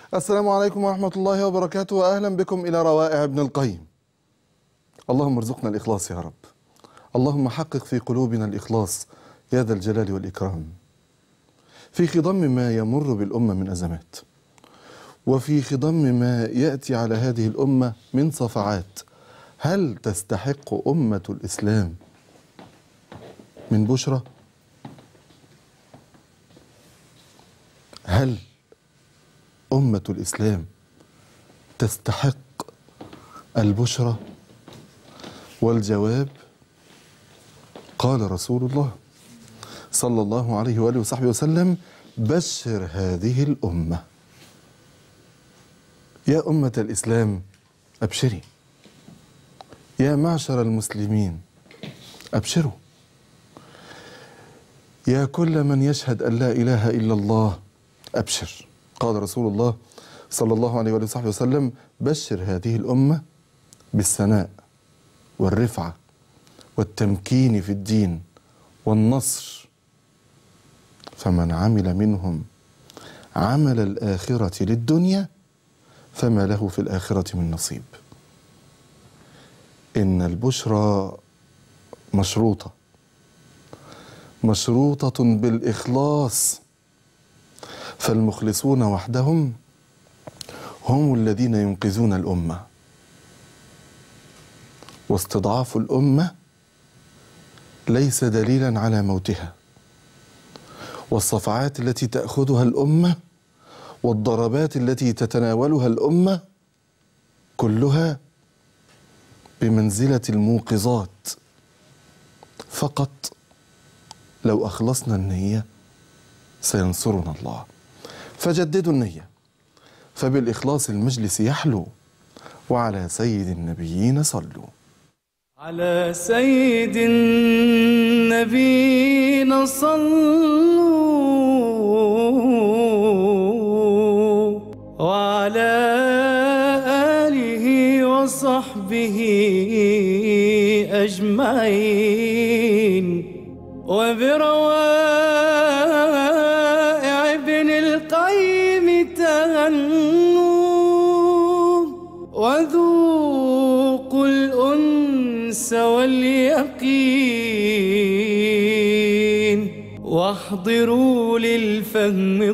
السلام عليكم ورحمة الله وبركاته وأهلا بكم إلى روائع ابن القيم اللهم ارزقنا الإخلاص يا رب اللهم حقق في قلوبنا الإخلاص يا ذا الجلال والإكرام في خضم ما يمر بالأمة من أزمات وفي خضم ما يأتي على هذه الأمة من صفعات هل تستحق أمة الإسلام من بشرى؟ هل أمة الإسلام تستحق البشرى والجواب قال رسول الله صلى الله عليه وآله وصحبه وسلم بشر هذه الأمة يا أمة الإسلام أبشري يا معشر المسلمين أبشروا يا كل من يشهد أن لا إله إلا الله أبشر قال رسول الله صلى الله عليه وآله وصحبه وسلم بشر هذه الأمة بالثناء والرفعة والتمكين في الدين والنصر فمن عمل منهم عمل الآخرة للدنيا فما له في الآخرة من نصيب إن البشرى مشروطة مشروطة بالإخلاص فالمخلصون وحدهم هم الذين ينقذون الامه واستضعاف الامه ليس دليلا على موتها والصفعات التي تاخذها الامه والضربات التي تتناولها الامه كلها بمنزله الموقظات فقط لو اخلصنا النيه سينصرنا الله فجددوا النية فبالإخلاص المجلس يحلو وعلى سيد النبيين صلوا على سيد النبينا صلوا وعلى آله وصحبه أجمعين وبروائع ابن القيم تغنوا وذوقوا الأنس واليقين واحضروا للفهم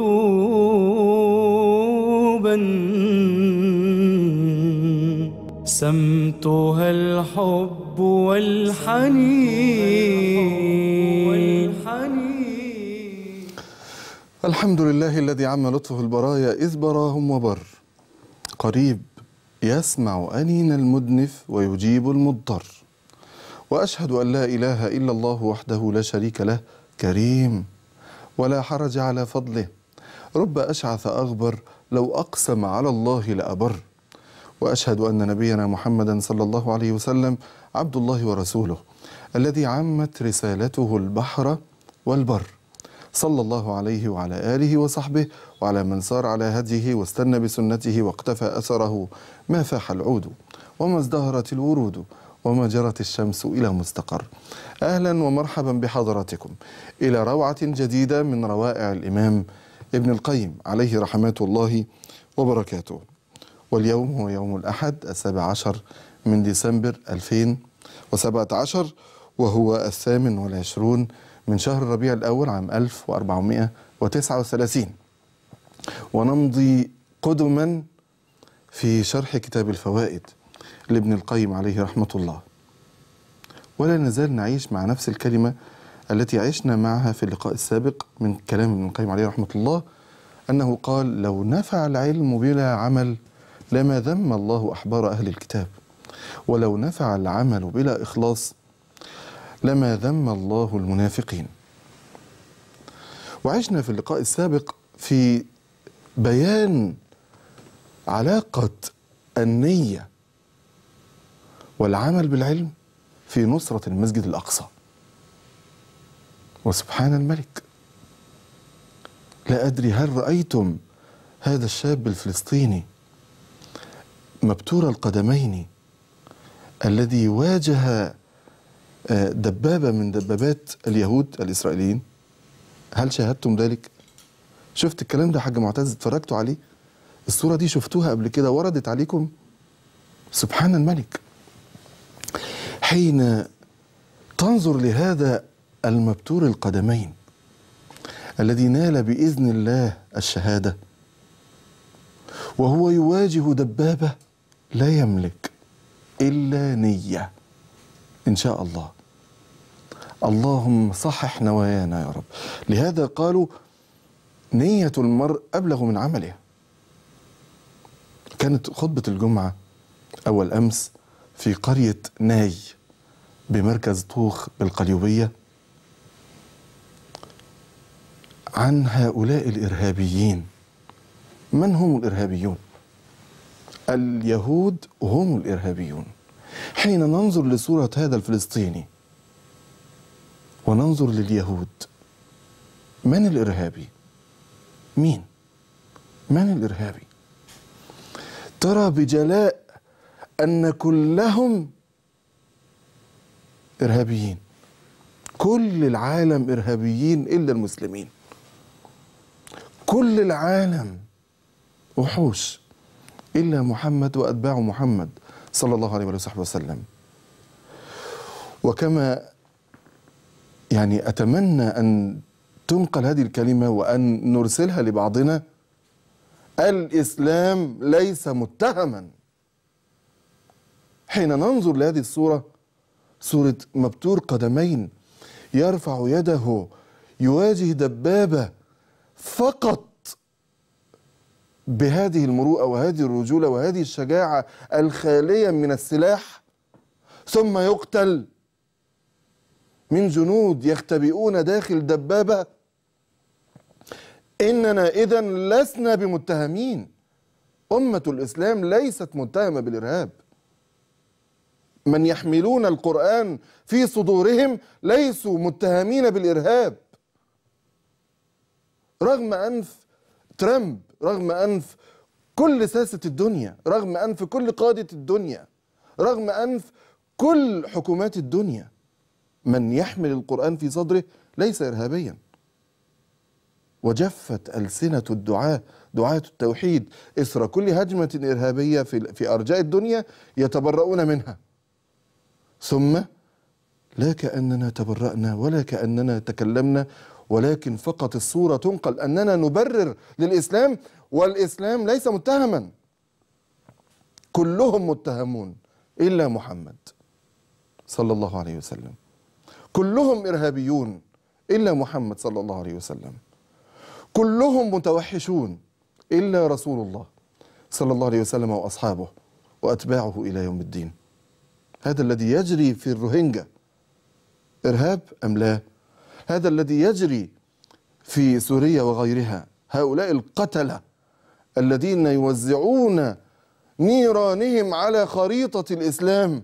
قلوبا سمتها الحب والحنين الحمد لله الذي عم لطفه البرايا إذ براهم وبر قريب يسمع أنين المدنف ويجيب المضطر وأشهد أن لا إله إلا الله وحده لا شريك له كريم ولا حرج على فضله رب أشعث أغبر لو أقسم على الله لأبر واشهد ان نبينا محمدا صلى الله عليه وسلم عبد الله ورسوله الذي عمت رسالته البحر والبر صلى الله عليه وعلى اله وصحبه وعلى من سار على هديه واستنى بسنته واقتفى اثره ما فاح العود وما ازدهرت الورود وما جرت الشمس الى مستقر اهلا ومرحبا بحضراتكم الى روعه جديده من روائع الامام ابن القيم عليه رحمات الله وبركاته واليوم هو يوم الأحد السابع عشر من ديسمبر 2017 وهو الثامن والعشرون من شهر ربيع الأول عام 1439 ونمضي قدما في شرح كتاب الفوائد لابن القيم عليه رحمة الله ولا نزال نعيش مع نفس الكلمة التي عشنا معها في اللقاء السابق من كلام ابن القيم عليه رحمة الله أنه قال لو نفع العلم بلا عمل لما ذم الله احبار اهل الكتاب ولو نفع العمل بلا اخلاص لما ذم الله المنافقين وعشنا في اللقاء السابق في بيان علاقه النيه والعمل بالعلم في نصره المسجد الاقصى وسبحان الملك لا ادري هل رايتم هذا الشاب الفلسطيني مبتور القدمين الذي واجه دبابة من دبابات اليهود الإسرائيليين هل شاهدتم ذلك؟ شفت الكلام ده حاج معتز اتفرجتوا عليه؟ الصورة دي شفتوها قبل كده وردت عليكم سبحان الملك حين تنظر لهذا المبتور القدمين الذي نال باذن الله الشهاده وهو يواجه دبابه لا يملك الا نيه ان شاء الله اللهم صحح نوايانا يا رب لهذا قالوا نيه المرء ابلغ من عمله كانت خطبه الجمعه اول امس في قريه ناي بمركز طوخ بالقليوبيه عن هؤلاء الارهابيين من هم الارهابيون اليهود هم الارهابيون حين ننظر لصوره هذا الفلسطيني وننظر لليهود من الارهابي مين من الارهابي ترى بجلاء ان كلهم ارهابيين كل العالم ارهابيين الا المسلمين كل العالم وحوش الا محمد واتباع محمد صلى الله عليه وصحبه وسلم وكما يعني اتمنى ان تنقل هذه الكلمه وان نرسلها لبعضنا الاسلام ليس متهما حين ننظر لهذه الصوره صوره مبتور قدمين يرفع يده يواجه دبابه فقط بهذه المروءه وهذه الرجوله وهذه الشجاعه الخاليه من السلاح ثم يقتل من جنود يختبئون داخل دبابه اننا اذا لسنا بمتهمين امه الاسلام ليست متهمه بالارهاب من يحملون القران في صدورهم ليسوا متهمين بالارهاب رغم انف ترامب رغم انف كل ساسه الدنيا رغم انف كل قاده الدنيا رغم انف كل حكومات الدنيا من يحمل القران في صدره ليس ارهابيا وجفت ألسنة الدعاة دعاة التوحيد إثر كل هجمة إرهابية في في أرجاء الدنيا يتبرؤون منها ثم لا كأننا تبرأنا ولا كأننا تكلمنا ولكن فقط الصورة تنقل أننا نبرر للإسلام والإسلام ليس متهما كلهم متهمون إلا محمد صلى الله عليه وسلم كلهم إرهابيون إلا محمد صلى الله عليه وسلم كلهم متوحشون الا رسول الله صلى الله عليه وسلم واصحابه واتباعه الى يوم الدين هذا الذي يجري في الروهينجا ارهاب ام لا هذا الذي يجري في سوريا وغيرها هؤلاء القتله الذين يوزعون نيرانهم على خريطه الاسلام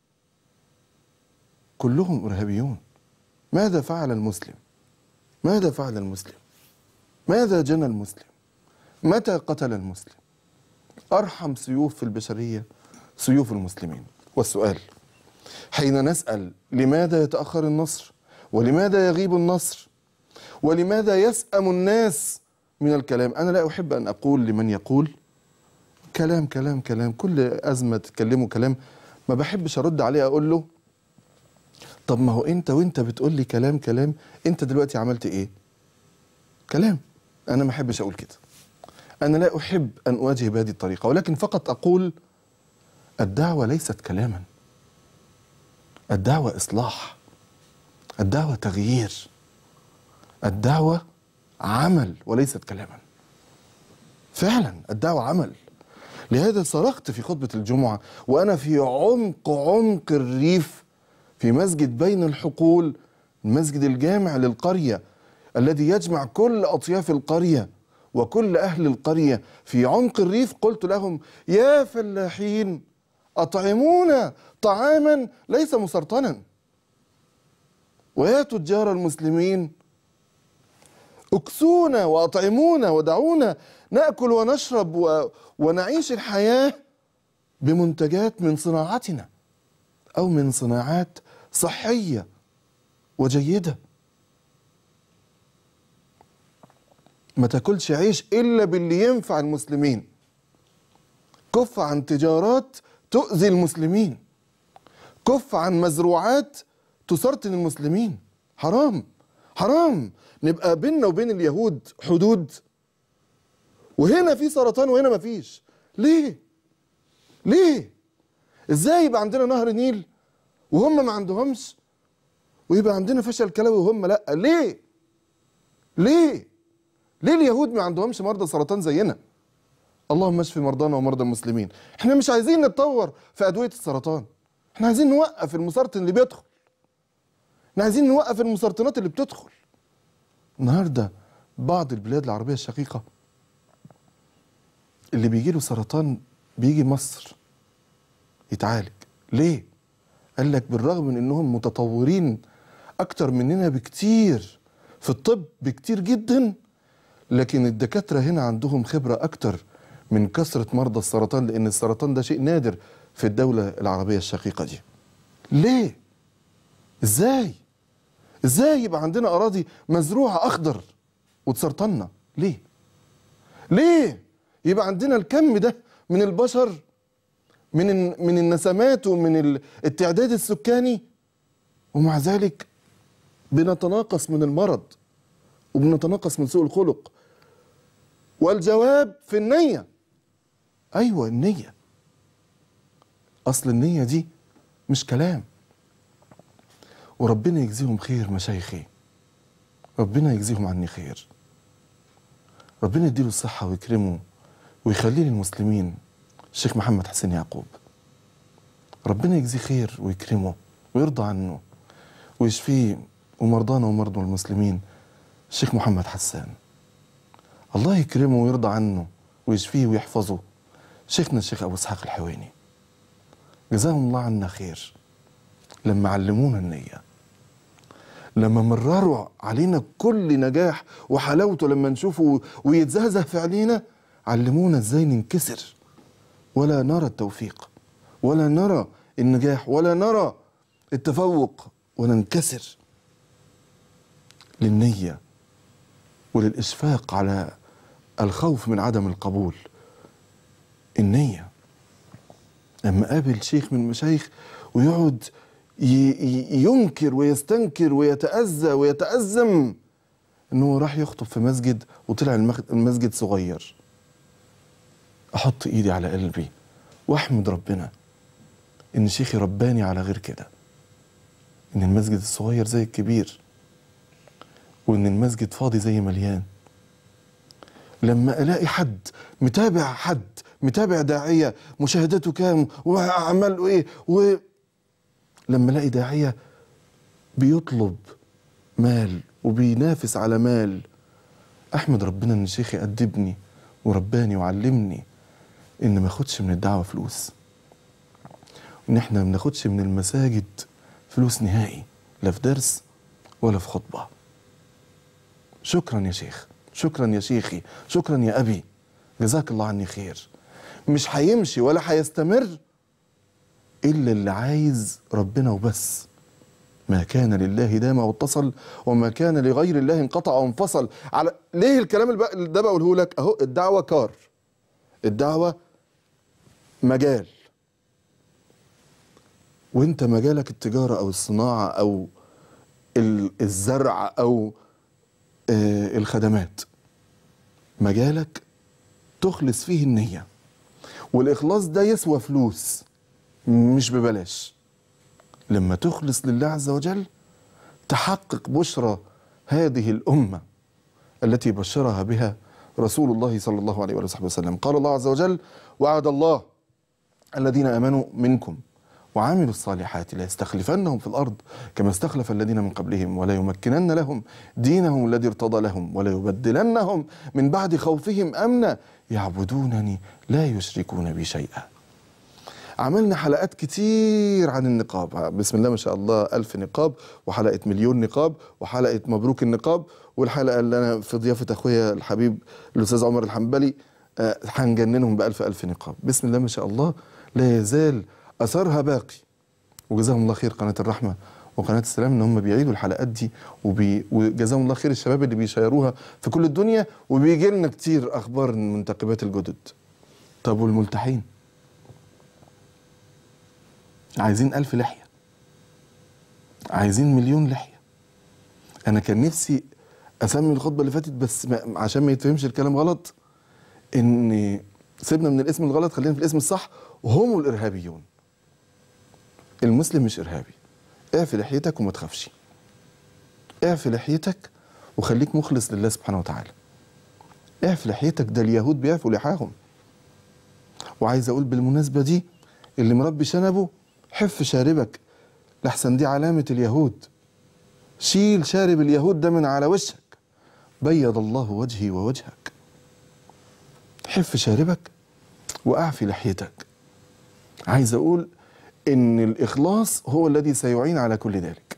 كلهم ارهابيون ماذا فعل المسلم ماذا فعل المسلم ماذا جنى المسلم متى قتل المسلم ارحم سيوف في البشريه سيوف المسلمين والسؤال حين نسال لماذا يتاخر النصر ولماذا يغيب النصر ولماذا يسأم الناس من الكلام انا لا احب ان اقول لمن يقول كلام كلام كلام كل ازمه تكلمه كلام ما بحبش ارد عليه اقول له طب ما هو انت وانت بتقول لي كلام كلام انت دلوقتي عملت ايه كلام انا ما احبش اقول كده انا لا احب ان اواجه بهذه الطريقه ولكن فقط اقول الدعوه ليست كلاما الدعوه اصلاح الدعوه تغيير الدعوه عمل وليست كلاما فعلا الدعوه عمل لهذا صرخت في خطبه الجمعه وانا في عمق عمق الريف في مسجد بين الحقول المسجد الجامع للقريه الذي يجمع كل اطياف القريه وكل اهل القريه في عمق الريف قلت لهم يا فلاحين اطعمونا طعاما ليس مسرطنا ويا تجار المسلمين اكسونا واطعمونا ودعونا ناكل ونشرب و... ونعيش الحياه بمنتجات من صناعتنا او من صناعات صحيه وجيده ما تاكلش عيش الا باللي ينفع المسلمين كف عن تجارات تؤذي المسلمين كف عن مزروعات تسرطن المسلمين حرام حرام نبقى بيننا وبين اليهود حدود وهنا في سرطان وهنا مفيش ليه ليه ازاي يبقى عندنا نهر نيل وهم ما عندهمش ويبقى عندنا فشل كلوي وهم لا ليه ليه ليه اليهود ما عندهمش مرضى سرطان زينا اللهم اشف مرضانا ومرضى المسلمين احنا مش عايزين نتطور في ادويه السرطان احنا عايزين نوقف المسرطن اللي بيدخل احنا عايزين نوقف المسرطنات اللي بتدخل النهارده بعض البلاد العربيه الشقيقه اللي بيجي له سرطان بيجي مصر يتعالج ليه قال لك بالرغم من انهم متطورين اكتر مننا بكتير في الطب بكتير جدا لكن الدكاتره هنا عندهم خبره اكتر من كثره مرضى السرطان لان السرطان ده شيء نادر في الدوله العربيه الشقيقه دي ليه ازاي ازاي يبقى عندنا اراضي مزروعه اخضر وتسرطنا ليه ليه يبقى عندنا الكم ده من البشر من الن- من النسمات ومن ال- التعداد السكاني ومع ذلك بنتناقص من المرض وبنتناقص من سوء الخلق والجواب في النية أيوة النية أصل النية دي مش كلام وربنا يجزيهم خير مشايخي ربنا يجزيهم عني خير ربنا يديله الصحة ويكرمه ويخليه للمسلمين الشيخ محمد حسين يعقوب ربنا يجزيه خير ويكرمه ويرضى عنه ويشفيه ومرضانا ومرضى المسلمين الشيخ محمد حسان الله يكرمه ويرضى عنه ويشفيه ويحفظه شيخنا الشيخ ابو اسحاق الحويني جزاهم الله عنا خير لما علمونا النيه لما مرروا علينا كل نجاح وحلاوته لما نشوفه ويتزهزه في عينينا علمونا ازاي ننكسر ولا نرى التوفيق ولا نرى النجاح ولا نرى التفوق وننكسر للنية وللإشفاق على الخوف من عدم القبول النية لما قابل شيخ من المشايخ ويقعد ي- ي- ينكر ويستنكر ويتأذى ويتأزم انه راح يخطب في مسجد وطلع المخ- المسجد صغير احط ايدي على قلبي واحمد ربنا ان شيخي رباني على غير كده ان المسجد الصغير زي الكبير وان المسجد فاضي زي مليان لما الاقي حد متابع حد متابع داعيه مشاهداته كام واعماله ايه و لما الاقي داعيه بيطلب مال وبينافس على مال احمد ربنا ان شيخي ادبني ورباني وعلمني ان ما اخدش من الدعوه فلوس ان احنا ما بناخدش من المساجد فلوس نهائي لا في درس ولا في خطبه شكرا يا شيخ شكرا يا شيخي شكرا يا ابي جزاك الله عني خير مش هيمشي ولا هيستمر الا اللي عايز ربنا وبس ما كان لله دام واتصل وما كان لغير الله انقطع وانفصل على ليه الكلام اللي بق- اللي ده بقوله لك اهو الدعوه كار الدعوه مجال وانت مجالك التجاره او الصناعه او ال- الزرع او آه، الخدمات مجالك تخلص فيه النيه والاخلاص ده يسوى فلوس مش ببلاش لما تخلص لله عز وجل تحقق بشرى هذه الامه التي بشرها بها رسول الله صلى الله عليه وآله وصحبه وسلم قال الله عز وجل وعد الله الذين امنوا منكم وعملوا الصالحات ليستخلفنهم في الارض كما استخلف الذين من قبلهم ولا يمكنن لهم دينهم الذي ارتضى لهم ولا يبدلنهم من بعد خوفهم امنا يعبدونني لا يشركون بي شيئا عملنا حلقات كتير عن النقاب بسم الله ما شاء الله ألف نقاب وحلقة مليون نقاب وحلقة مبروك النقاب والحلقة اللي أنا في ضيافة أخويا الحبيب الأستاذ عمر الحنبلي آه، هنجننهم بألف ألف نقاب بسم الله ما شاء الله لا يزال أثرها باقي وجزاهم الله خير قناة الرحمة وقناة السلام ان هم بيعيدوا الحلقات دي وبي... وجزاهم الله خير الشباب اللي بيشيروها في كل الدنيا وبيجي لنا كتير اخبار المنتقبات الجدد طب والملتحين عايزين ألف لحية عايزين مليون لحية أنا كان نفسي أسمي الخطبة اللي فاتت بس ما عشان ما يتفهمش الكلام غلط إن سيبنا من الاسم الغلط خلينا في الاسم الصح وهم الإرهابيون المسلم مش إرهابي اعفي لحيتك وما تخافش اعفي لحيتك وخليك مخلص لله سبحانه وتعالى اعفي لحيتك ده اليهود بيعفوا لحاهم وعايز اقول بالمناسبه دي اللي مربي شنبه حف شاربك لحسن دي علامه اليهود شيل شارب اليهود ده من على وشك بيض الله وجهي ووجهك حف شاربك واعفي لحيتك عايز اقول ان الاخلاص هو الذي سيعين على كل ذلك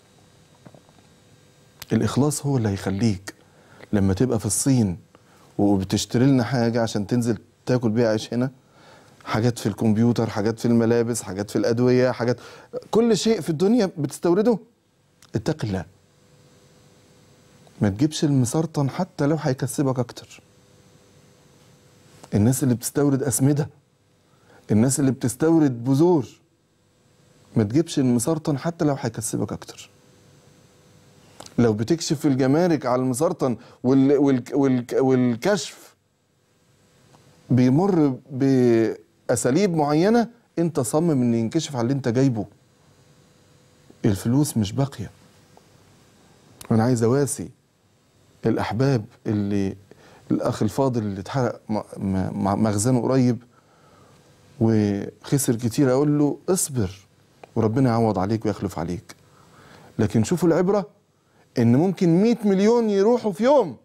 الاخلاص هو اللي هيخليك لما تبقى في الصين وبتشتري لنا حاجه عشان تنزل تاكل بيها عيش هنا حاجات في الكمبيوتر حاجات في الملابس حاجات في الادويه حاجات كل شيء في الدنيا بتستورده اتق الله ما تجيبش المسرطن حتى لو هيكسبك اكتر الناس اللي بتستورد اسمده الناس اللي بتستورد بذور ما تجيبش المسرطن حتى لو هيكسبك اكتر لو بتكشف الجمارك على المسرطن وال وال وال والكشف بيمر باساليب معينه انت صمم ان ينكشف على اللي انت جايبه الفلوس مش باقيه وانا عايز اواسي الاحباب اللي الاخ الفاضل اللي اتحرق م- م- مخزنه قريب وخسر كتير اقول له اصبر وربنا يعوض عليك ويخلف عليك لكن شوفوا العبره ان ممكن 100 مليون يروحوا في يوم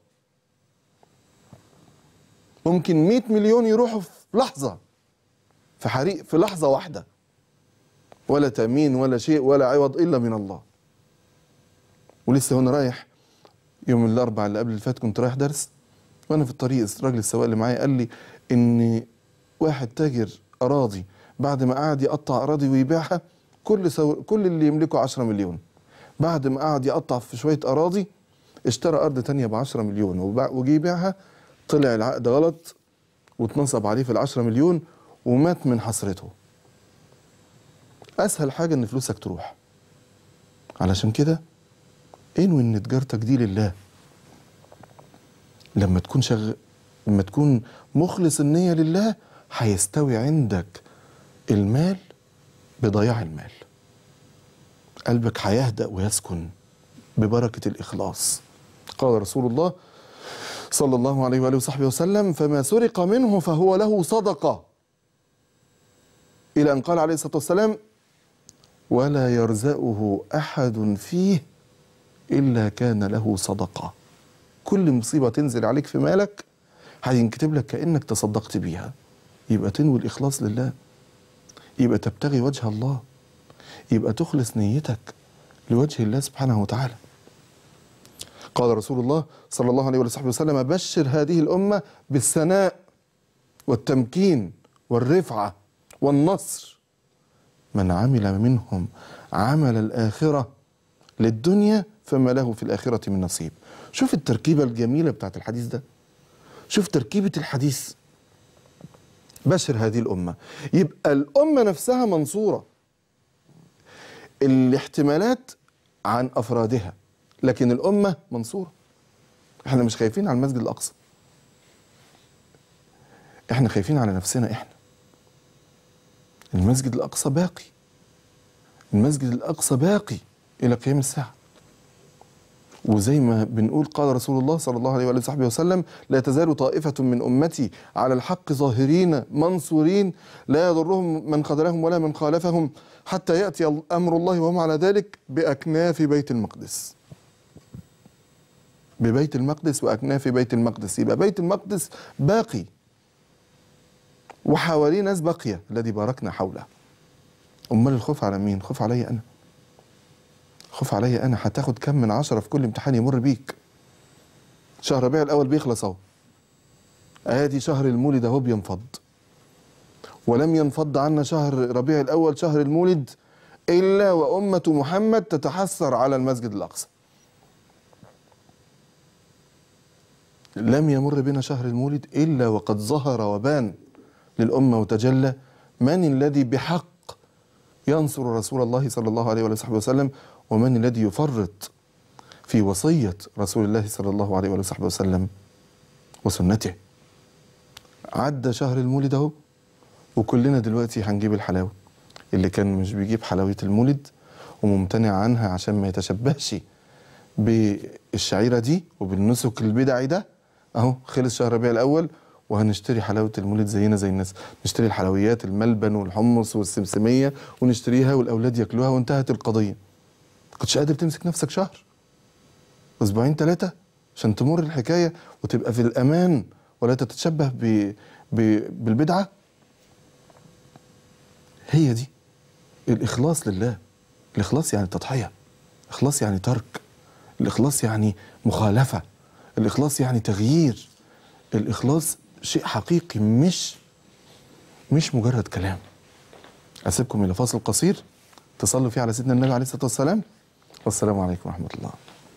ممكن 100 مليون يروحوا في لحظه في حريق في لحظه واحده ولا تامين ولا شيء ولا عوض الا من الله ولسه وانا رايح يوم الاربعاء اللي قبل اللي فات كنت رايح درس وانا في الطريق الراجل السواق اللي معايا قال لي ان واحد تاجر اراضي بعد ما قعد يقطع اراضي ويبيعها كل سو... كل اللي يملكه 10 مليون بعد ما قعد يقطع في شويه اراضي اشترى ارض تانية ب 10 مليون وباع- وجي يبيعها طلع العقد غلط واتنصب عليه في ال 10 مليون ومات من حسرته اسهل حاجه ان فلوسك تروح علشان كده انوي ان تجارتك دي لله لما تكون شغ... لما تكون مخلص النية لله هيستوي عندك المال بضياع المال قلبك هيهدأ ويسكن ببركة الإخلاص قال رسول الله صلى الله عليه وآله وصحبه وسلم فما سرق منه فهو له صدقة إلى أن قال عليه الصلاة والسلام ولا يرزقه أحد فيه إلا كان له صدقة كل مصيبة تنزل عليك في مالك هينكتب لك كأنك تصدقت بيها يبقى تنوي الإخلاص لله يبقى تبتغي وجه الله يبقى تخلص نيتك لوجه الله سبحانه وتعالى قال رسول الله صلى الله عليه وصحبه وسلم بشر هذه الأمة بالثناء والتمكين والرفعة والنصر من عمل منهم عمل الآخرة للدنيا فما له في الآخرة من نصيب شوف التركيبة الجميلة بتاعت الحديث ده شوف تركيبة الحديث بشر هذه الأمة يبقى الأمة نفسها منصورة الاحتمالات عن أفرادها لكن الأمة منصورة احنا مش خايفين على المسجد الأقصى احنا خايفين على نفسنا احنا المسجد الأقصى باقي المسجد الأقصى باقي إلى قيام الساعة وزي ما بنقول قال رسول الله صلى الله عليه وآله وصحبه وسلم لا تزال طائفة من أمتي على الحق ظاهرين منصورين لا يضرهم من خذلهم ولا من خالفهم حتى يأتي أمر الله وهم على ذلك بأكناف بيت المقدس ببيت المقدس وأكناف بيت المقدس يبقى بيت المقدس باقي وحواليه ناس باقية الذي باركنا حوله أمال الخوف على مين؟ خوف علي أنا خوف عليا انا هتاخد كم من عشرة في كل امتحان يمر بيك شهر ربيع الاول بيخلص اهو ادي شهر المولد اهو بينفض ولم ينفض عنا شهر ربيع الاول شهر المولد الا وامه محمد تتحسر على المسجد الاقصى لم يمر بنا شهر المولد الا وقد ظهر وبان للامه وتجلى من الذي بحق ينصر رسول الله صلى الله عليه وصحبه وسلم ومن الذي يفرط في وصية رسول الله صلى الله عليه وصحبه وسلم وسنته عدى شهر المولد اهو وكلنا دلوقتي هنجيب الحلاوة اللي كان مش بيجيب حلاوة المولد وممتنع عنها عشان ما يتشبهش بالشعيرة دي وبالنسك البدعي ده اهو خلص شهر ربيع الاول وهنشتري حلاوة المولد زينا زي الناس نشتري الحلويات الملبن والحمص والسمسمية ونشتريها والأولاد ياكلوها وانتهت القضية كنتش قادر تمسك نفسك شهر أسبوعين ثلاثة عشان تمر الحكاية وتبقى في الأمان ولا تتشبه ب... ب... بالبدعة هي دي الإخلاص لله الإخلاص يعني تضحية الإخلاص يعني ترك الإخلاص يعني مخالفة الإخلاص يعني تغيير الإخلاص شيء حقيقي مش مش مجرد كلام أسيبكم إلى فاصل قصير تصلوا فيه على سيدنا النبي عليه الصلاة والسلام والسلام عليكم ورحمة الله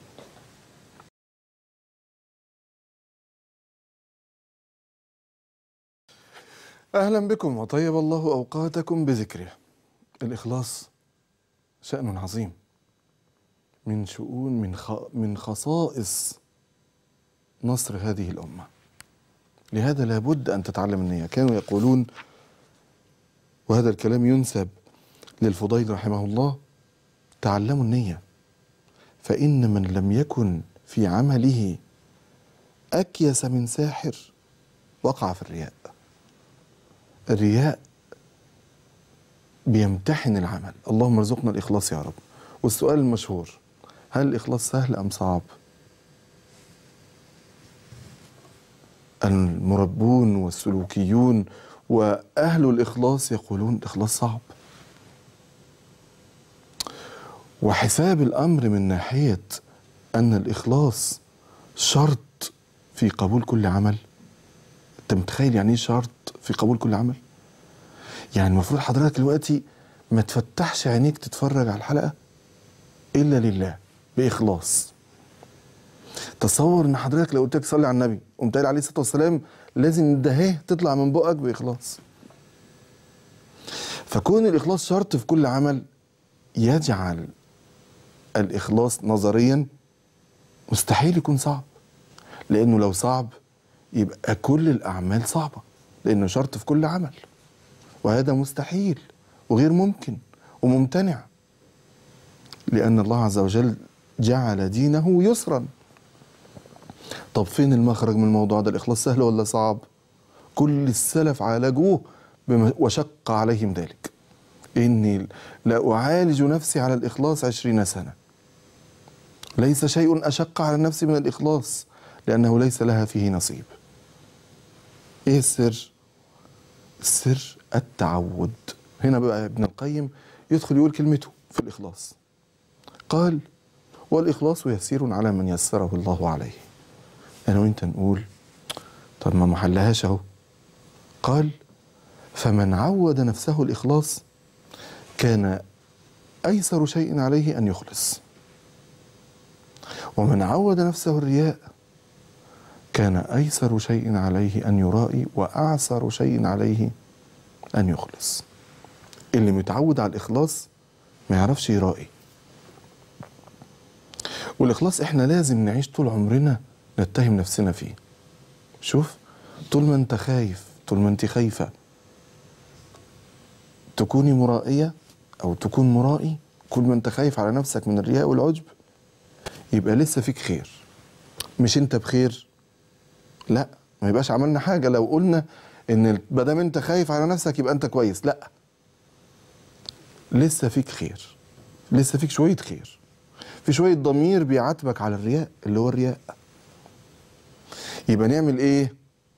أهلا بكم وطيب الله أوقاتكم بذكره الإخلاص شأن عظيم من شؤون من خ... من خصائص نصر هذه الأمة لهذا لابد أن تتعلم النية كانوا يقولون وهذا الكلام ينسب للفضيل رحمه الله تعلموا النية فإن من لم يكن في عمله أكيس من ساحر وقع في الرياء الرياء بيمتحن العمل اللهم ارزقنا الإخلاص يا رب والسؤال المشهور هل الإخلاص سهل أم صعب المربون والسلوكيون وأهل الإخلاص يقولون الإخلاص صعب وحساب الأمر من ناحية أن الإخلاص شرط في قبول كل عمل أنت متخيل يعني إيه شرط في قبول كل عمل؟ يعني المفروض حضرتك دلوقتي ما تفتحش عينيك تتفرج على الحلقة إلا لله بإخلاص تصور ان حضرتك لو قلت لك صلي على النبي قمت قايل عليه الصلاه والسلام لازم ده تطلع من بقك باخلاص فكون الاخلاص شرط في كل عمل يجعل الاخلاص نظريا مستحيل يكون صعب لانه لو صعب يبقى كل الاعمال صعبه لانه شرط في كل عمل وهذا مستحيل وغير ممكن وممتنع لان الله عز وجل جعل دينه يسرا طب فين المخرج من الموضوع ده الإخلاص سهل ولا صعب كل السلف عالجوه بما وشق عليهم ذلك إني لا أعالج نفسي على الإخلاص عشرين سنة ليس شيء أشق على النفس من الإخلاص لأنه ليس لها فيه نصيب إيه السر السر التعود هنا بقى ابن القيم يدخل يقول كلمته في الإخلاص قال والإخلاص يسير على من يسره الله عليه أنا وأنت نقول طب ما محلهاش أهو قال فمن عود نفسه الإخلاص كان أيسر شيء عليه أن يخلص ومن عود نفسه الرياء كان أيسر شيء عليه أن يرائي وأعسر شيء عليه أن يخلص اللي متعود على الإخلاص ما يعرفش يرائي والإخلاص إحنا لازم نعيش طول عمرنا نتهم نفسنا فيه شوف طول ما أنت خايف طول ما أنت خايفة تكوني مرائية أو تكون مرائي كل ما أنت خايف على نفسك من الرياء والعجب يبقى لسه فيك خير مش أنت بخير لا ما يبقاش عملنا حاجة لو قلنا إن ما دام أنت خايف على نفسك يبقى أنت كويس لا لسه فيك خير لسه فيك شوية خير في شوية ضمير بيعاتبك على الرياء اللي هو الرياء يبقى نعمل ايه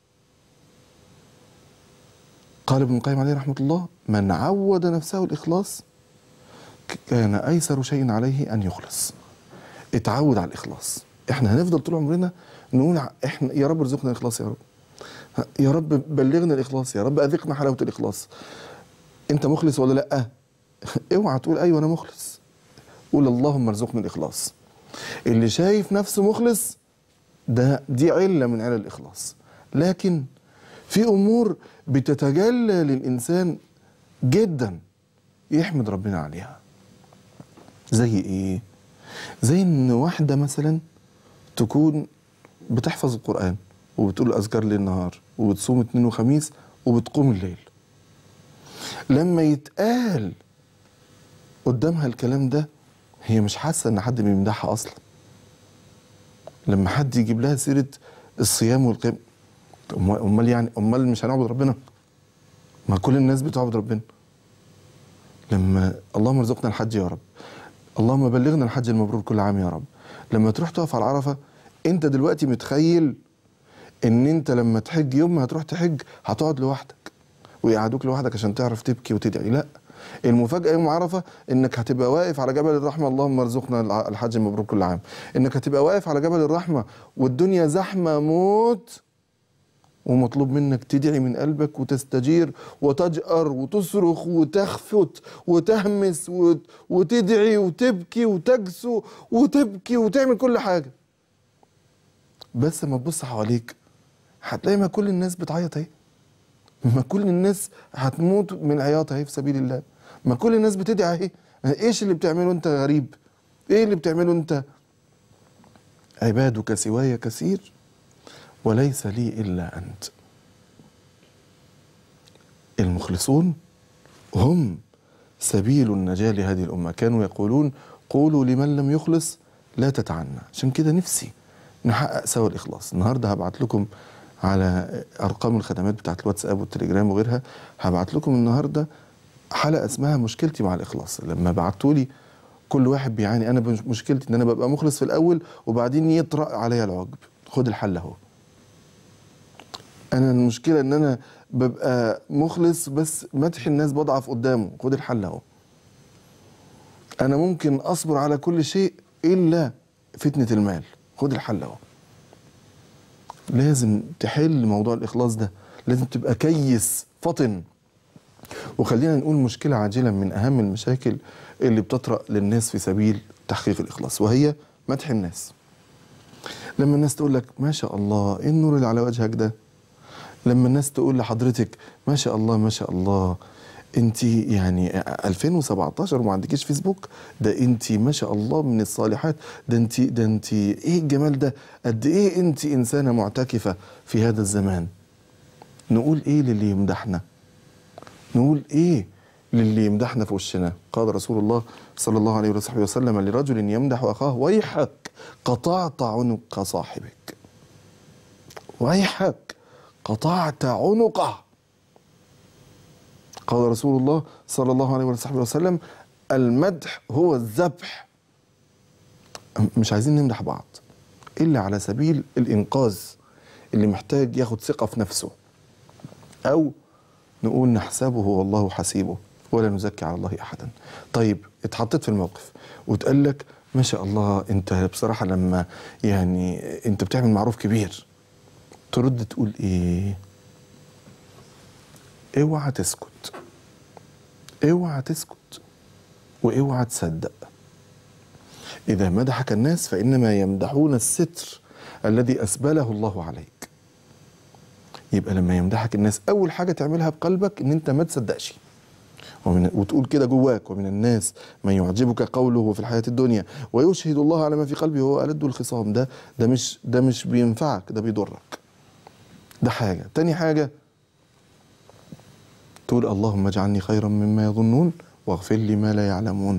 قال ابن القيم عليه رحمة الله من عود نفسه الإخلاص كان أيسر شيء عليه أن يخلص اتعود على الإخلاص احنا هنفضل طول عمرنا نقول احنا يا رب ارزقنا الإخلاص يا رب يا رب بلغنا الإخلاص يا رب أذقنا حلاوة الإخلاص أنت مخلص ولا لأ اوعى تقول أيوة أنا مخلص قول اللهم ارزقني الإخلاص اللي شايف نفسه مخلص ده دي علة من علل الإخلاص لكن في أمور بتتجلى للإنسان جدا يحمد ربنا عليها زي ايه زي ان واحده مثلا تكون بتحفظ القران وبتقول اذكار ليل نهار وبتصوم اثنين وخميس وبتقوم الليل لما يتقال قدامها الكلام ده هي مش حاسه ان حد بيمدحها اصلا لما حد يجيب لها سيره الصيام والقيام أمال- امال يعني امال مش هنعبد ربنا ما كل الناس بتعبد ربنا لما اللهم ارزقنا الحج يا رب اللهم بلغنا الحج المبرور كل عام يا رب لما تروح تقف على عرفه انت دلوقتي متخيل ان انت لما تحج يوم ما هتروح تحج هتقعد لوحدك ويقعدوك لوحدك عشان تعرف تبكي وتدعي لا المفاجأة يوم عرفة انك هتبقى واقف على جبل الرحمة اللهم ارزقنا الع- الحج المبرور كل عام انك هتبقى واقف على جبل الرحمة والدنيا زحمة موت ومطلوب منك تدعي من قلبك وتستجير وتجأر وتصرخ وتخفت وتهمس وت- وتدعي وتبكي وتجسو وتبكي وتعمل كل حاجة بس ما تبص حواليك هتلاقي ما كل الناس بتعيط اهي ما كل الناس هتموت من العياط اهي في سبيل الله ما كل الناس بتدعي اهي ايش اللي بتعمله انت غريب ايه اللي بتعمله انت عبادك سواي كثير وليس لي الا انت المخلصون هم سبيل النجاة لهذه الأمة كانوا يقولون قولوا لمن لم يخلص لا تتعنى عشان كده نفسي نحقق سوا الإخلاص النهاردة هبعت لكم على أرقام الخدمات بتاعت الواتساب والتليجرام وغيرها هبعت لكم النهاردة حلقة اسمها مشكلتي مع الإخلاص لما بعتوا لي كل واحد بيعاني أنا بش- مشكلتي إن أنا ببقى مخلص في الأول وبعدين يطرأ عليا العجب خد الحل أهو انا المشكله ان انا ببقى مخلص بس مدح الناس بضعف قدامه خد الحل اهو انا ممكن اصبر على كل شيء الا فتنه المال خد الحل اهو لازم تحل موضوع الاخلاص ده لازم تبقى كيس فطن وخلينا نقول مشكله عاجله من اهم المشاكل اللي بتطرأ للناس في سبيل تحقيق الاخلاص وهي مدح الناس لما الناس تقول لك ما شاء الله ايه النور اللي على وجهك ده لما الناس تقول لحضرتك ما شاء الله ما شاء الله انت يعني 2017 وما عندكيش فيسبوك ده انت ما شاء الله من الصالحات ده انت ده انت ايه الجمال ده قد ايه انت انسانه معتكفه في هذا الزمان نقول ايه للي يمدحنا نقول ايه للي يمدحنا في وشنا قال رسول الله صلى الله عليه وصحبه وسلم لرجل يمدح اخاه ويحك قطعت عنق صاحبك ويحك قطعت عنقه قال رسول الله صلى الله عليه وصحبه وسلم المدح هو الذبح مش عايزين نمدح بعض الا على سبيل الانقاذ اللي محتاج ياخد ثقه في نفسه او نقول نحسبه والله حسيبه ولا نزكي على الله احدا طيب اتحطيت في الموقف وتقال لك ما شاء الله انت بصراحه لما يعني انت بتعمل معروف كبير ترد تقول ايه اوعى تسكت اوعى تسكت واوعى تصدق اذا مدحك الناس فانما يمدحون الستر الذي اسبله الله عليك يبقى لما يمدحك الناس اول حاجه تعملها بقلبك ان انت ما تصدقش ومن وتقول كده جواك ومن الناس من يعجبك قوله في الحياه الدنيا ويشهد الله على ما في قلبه وهو ألد الخصام ده ده مش ده مش بينفعك ده بيضرك ده حاجه تاني حاجه تقول اللهم اجعلني خيرا مما يظنون واغفر لي ما لا يعلمون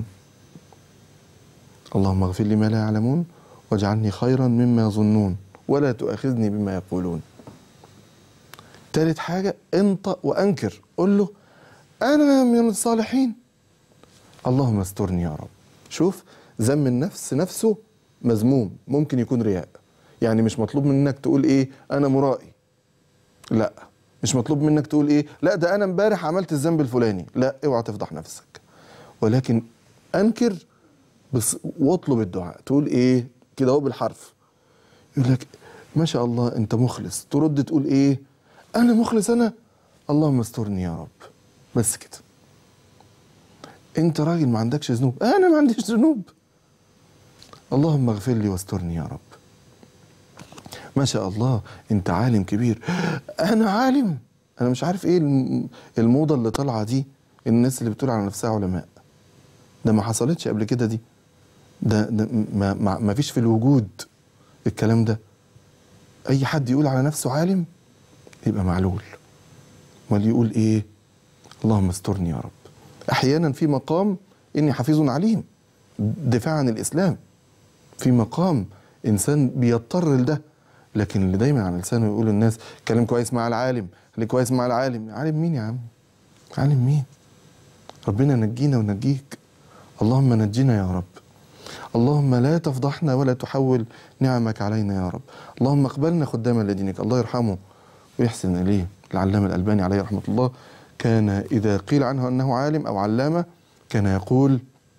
اللهم اغفر لي ما لا يعلمون واجعلني خيرا مما يظنون ولا تؤاخذني بما يقولون تالت حاجة انطق وانكر قول له انا من الصالحين اللهم استرني يا رب شوف ذم النفس نفسه مذموم ممكن يكون رياء يعني مش مطلوب منك تقول ايه انا مرائي لا مش مطلوب منك تقول ايه لا ده انا امبارح عملت الذنب الفلاني لا اوعى تفضح نفسك ولكن انكر بس واطلب الدعاء تقول ايه كده هو بالحرف يقول لك ما شاء الله انت مخلص ترد تقول ايه انا مخلص انا اللهم استرني يا رب بس كده انت راجل ما عندكش ذنوب انا ما عنديش ذنوب اللهم اغفر لي واسترني يا رب ما شاء الله انت عالم كبير انا عالم انا مش عارف ايه الم- الموضه اللي طالعه دي الناس اللي بتقول على نفسها علماء ده ما حصلتش قبل كده دي ده, ده ما, ما, ما فيش في الوجود الكلام ده اي حد يقول على نفسه عالم يبقى معلول واللي يقول ايه اللهم استرني يا رب احيانا في مقام اني حفيظ عليم دفاع عن الاسلام في مقام انسان بيضطر لده لكن اللي دايما على لسانه يقول للناس كلام كويس مع العالم خليك كويس مع العالم عالم مين يا عم عالم مين ربنا نجينا ونجيك اللهم نجينا يا رب اللهم لا تفضحنا ولا تحول نعمك علينا يا رب اللهم اقبلنا خداما لدينك الله يرحمه ويحسن اليه العلامه الالباني عليه رحمه الله كان اذا قيل عنه انه عالم او علامه كان يقول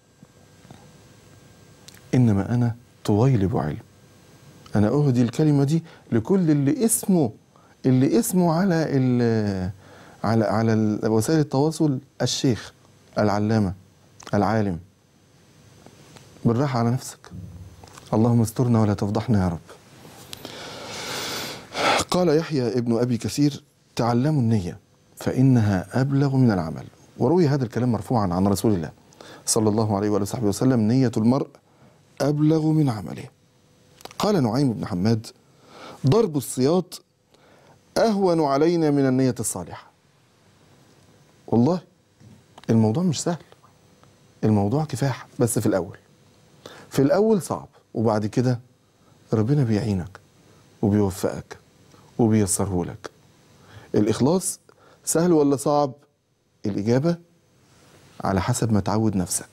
انما انا طويلب علم انا اهدي الكلمه دي لكل اللي اسمه اللي اسمه على ال على على ال- وسائل التواصل الشيخ العلامه العالم بالراحه على نفسك اللهم استرنا ولا تفضحنا يا رب قال يحيى ابن ابي كثير تعلموا النيه فانها ابلغ من العمل وروي هذا الكلام مرفوعا عن رسول الله صلى الله عليه واله وصحبه وسلم نيه المرء ابلغ من عمله قال نعيم بن حماد ضرب السياط اهون علينا من النيه الصالحه والله الموضوع مش سهل الموضوع كفاح بس في الاول في الاول صعب وبعد كده ربنا بيعينك وبيوفقك وبيسره لك الاخلاص سهل ولا صعب الاجابه على حسب ما تعود نفسك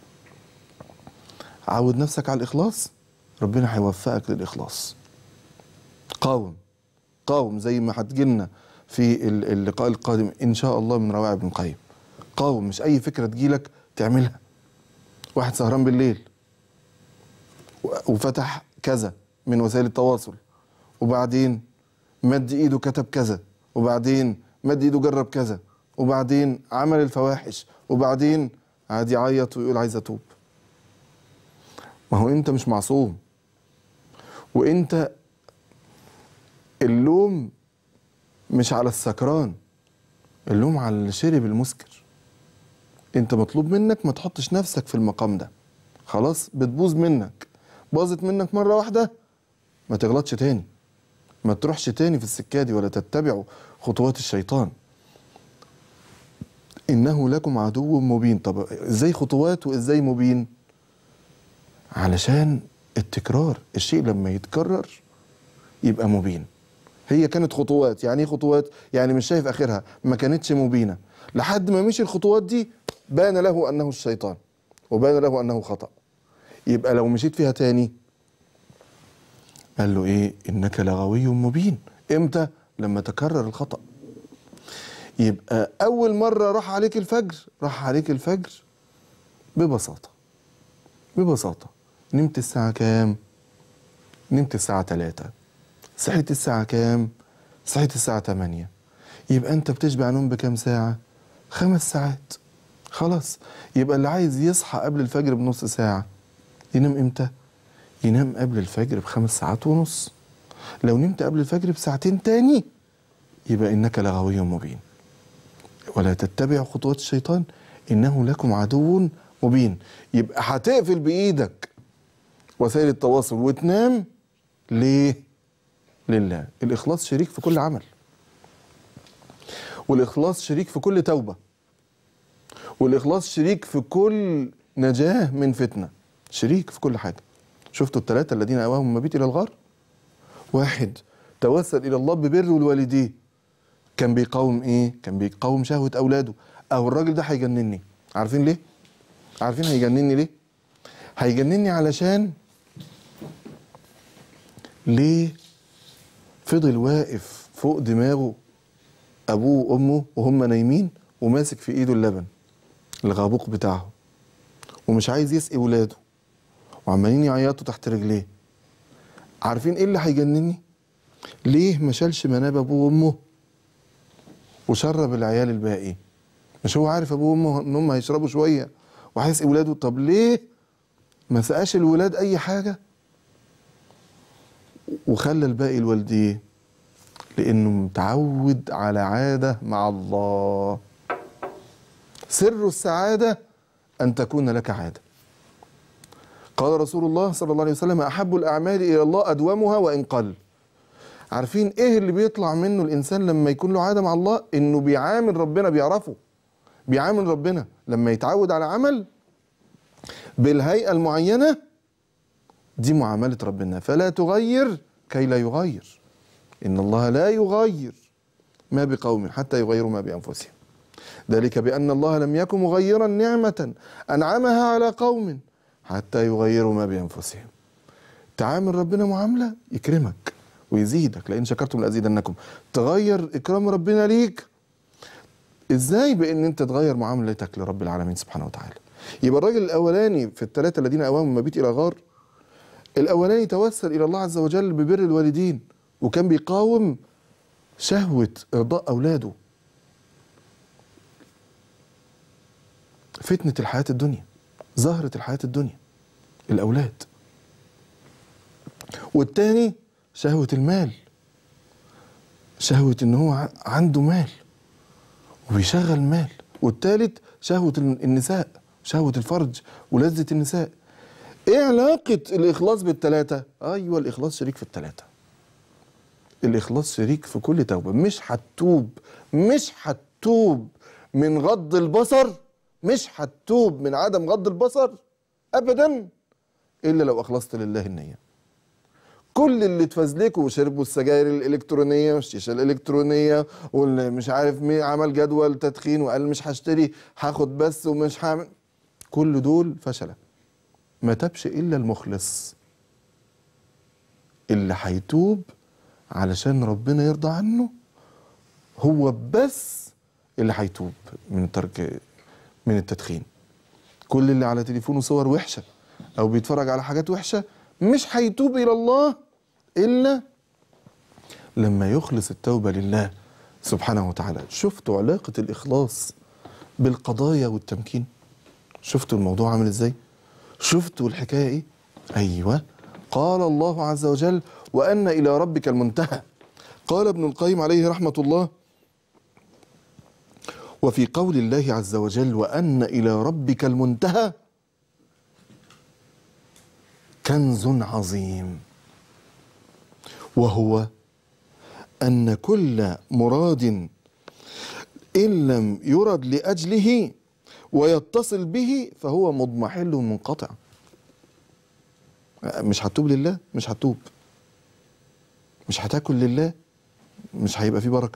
عود نفسك على الاخلاص ربنا هيوفقك للاخلاص قاوم قاوم زي ما هتجيلنا في ال- اللقاء القادم ان شاء الله من روائع ابن القيم قاوم مش اي فكره تجيلك تعملها واحد سهران بالليل و- وفتح كذا من وسائل التواصل وبعدين مد ايده كتب كذا وبعدين مد ايده جرب كذا وبعدين عمل الفواحش وبعدين قعد يعيط ويقول عايز اتوب ما هو انت مش معصوم وانت اللوم مش على السكران اللوم على اللي شرب المسكر انت مطلوب منك ما تحطش نفسك في المقام ده خلاص بتبوظ منك باظت منك مرة واحدة ما تغلطش تاني ما تروحش تاني في السكة دي ولا تتبعوا خطوات الشيطان إنه لكم عدو مبين طب إزاي خطوات وإزاي مبين علشان التكرار الشيء لما يتكرر يبقى مبين هي كانت خطوات يعني ايه خطوات يعني مش شايف اخرها ما كانتش مبينه لحد ما مشي الخطوات دي بان له انه الشيطان وبان له انه خطا يبقى لو مشيت فيها تاني قال له ايه انك لغوي مبين امتى لما تكرر الخطا يبقى اول مره راح عليك الفجر راح عليك الفجر ببساطه ببساطه نمت الساعه كام نمت الساعه 3 صحيت الساعه كام صحيت الساعه 8 يبقى انت بتشبع نوم بكام ساعه خمس ساعات خلاص يبقى اللي عايز يصحى قبل الفجر بنص ساعه ينام امتى ينام قبل الفجر بخمس ساعات ونص لو نمت قبل الفجر بساعتين تاني يبقى انك لغوي مبين ولا تتبع خطوات الشيطان انه لكم عدو مبين يبقى هتقفل بايدك وسائل التواصل وتنام ليه لله الاخلاص شريك في كل عمل والاخلاص شريك في كل توبه والاخلاص شريك في كل نجاه من فتنه شريك في كل حاجه شفتوا الثلاثه الذين اواهم المبيت الى الغار واحد توسل الى الله ببر الوالدين كان بيقاوم ايه كان بيقاوم شهوه اولاده او الراجل ده هيجنني عارفين ليه عارفين هيجنني ليه هيجنني علشان ليه فضل واقف فوق دماغه ابوه وامه وهم نايمين وماسك في ايده اللبن الغابوق بتاعه ومش عايز يسقي ولاده وعمالين يعيطوا تحت رجليه عارفين ايه اللي هيجنني ليه ما شالش مناب ابوه وامه وشرب العيال الباقي مش هو عارف ابوه وامه ان هم هيشربوا شويه وهيسقي ولاده طب ليه ما سقاش الولاد اي حاجه وخلى الباقي لوالديه لانه متعود على عاده مع الله سر السعادة أن تكون لك عادة قال رسول الله صلى الله عليه وسلم أحب الأعمال إلى الله أدومها وإن قل عارفين إيه اللي بيطلع منه الإنسان لما يكون له عادة مع الله إنه بيعامل ربنا بيعرفه بيعامل ربنا لما يتعود على عمل بالهيئة المعينة دي معاملة ربنا فلا تغير كي لا يغير إن الله لا يغير ما بقوم حتى يغيروا ما بأنفسهم ذلك بأن الله لم يكن مغيرا نعمة أنعمها على قوم حتى يغيروا ما بأنفسهم تعامل ربنا معاملة يكرمك ويزيدك لأن شكرتم لأزيدنكم تغير إكرام ربنا ليك إزاي بأن أنت تغير معاملتك لرب العالمين سبحانه وتعالى يبقى الراجل الأولاني في الثلاثة الذين أواهم المبيت إلى غار الأولاني توسل إلى الله عز وجل ببر الوالدين وكان بيقاوم شهوة إرضاء أولاده فتنة الحياة الدنيا زهرة الحياة الدنيا الأولاد والتاني شهوة المال شهوة إن هو ع- عنده مال وبيشغل مال والتالت شهوة النساء شهوة الفرج ولذة النساء ايه علاقة الإخلاص بالتلاتة؟ أيوة الإخلاص شريك في التلاتة الإخلاص شريك في كل توبة مش هتوب مش هتوب من غض البصر مش هتوب من عدم غض البصر أبدا إلا لو أخلصت لله النية كل اللي اتفزلكوا وشربوا السجاير الإلكترونية والشيشة الإلكترونية واللي مش عارف مين عمل جدول تدخين وقال مش هشتري هاخد بس ومش هعمل كل دول فشلة ما تبش إلا المخلص اللي هيتوب علشان ربنا يرضى عنه هو بس اللي هيتوب من ترك من التدخين كل اللي على تليفونه صور وحشة أو بيتفرج على حاجات وحشة مش هيتوب إلى الله إلا لما يخلص التوبة لله سبحانه وتعالى شفتوا علاقة الإخلاص بالقضايا والتمكين شفتوا الموضوع عامل إزاي شفتوا الحكاية إيه أيوة قال الله عز وجل وأن إلى ربك المنتهى قال ابن القيم عليه رحمة الله وفي قول الله عز وجل وأن إلى ربك المنتهى كنز عظيم وهو أن كل مراد إن لم يرد لأجله ويتصل به فهو مضمحل منقطع مش هتوب لله مش هتوب مش هتاكل لله مش هيبقى فيه بركه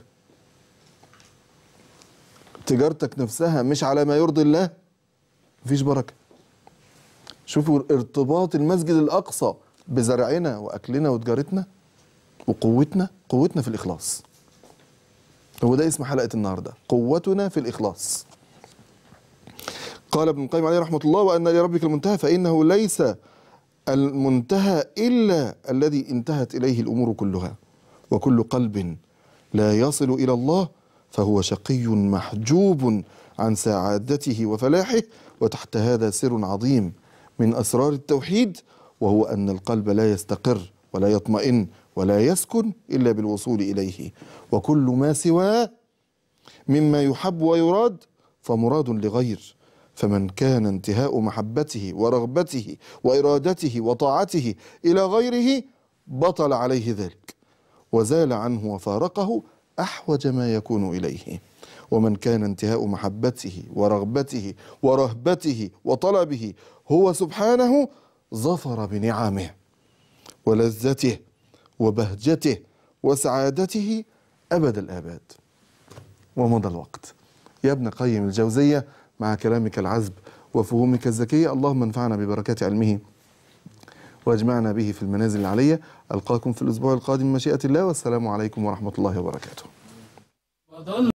تجارتك نفسها مش على ما يرضي الله مفيش بركه شوفوا ارتباط المسجد الاقصى بزرعنا واكلنا وتجارتنا وقوتنا قوتنا في الاخلاص هو ده اسم حلقه النهارده قوتنا في الاخلاص قال ابن القيم عليه رحمه الله وان لربك المنتهى فانه ليس المنتهى الا الذي انتهت اليه الامور كلها وكل قلب لا يصل الى الله فهو شقي محجوب عن سعادته وفلاحه وتحت هذا سر عظيم من اسرار التوحيد وهو ان القلب لا يستقر ولا يطمئن ولا يسكن الا بالوصول اليه وكل ما سواه مما يحب ويراد فمراد لغير فمن كان انتهاء محبته ورغبته وارادته وطاعته الى غيره بطل عليه ذلك وزال عنه وفارقه احوج ما يكون اليه ومن كان انتهاء محبته ورغبته ورهبته وطلبه هو سبحانه ظفر بنعمه ولذته وبهجته وسعادته ابد الاباد ومضى الوقت يا ابن قيم الجوزيه مع كلامك العذب وفهومك الذكيه اللهم انفعنا ببركات علمه واجمعنا به في المنازل العليه القاكم في الاسبوع القادم مشيئه الله والسلام عليكم ورحمه الله وبركاته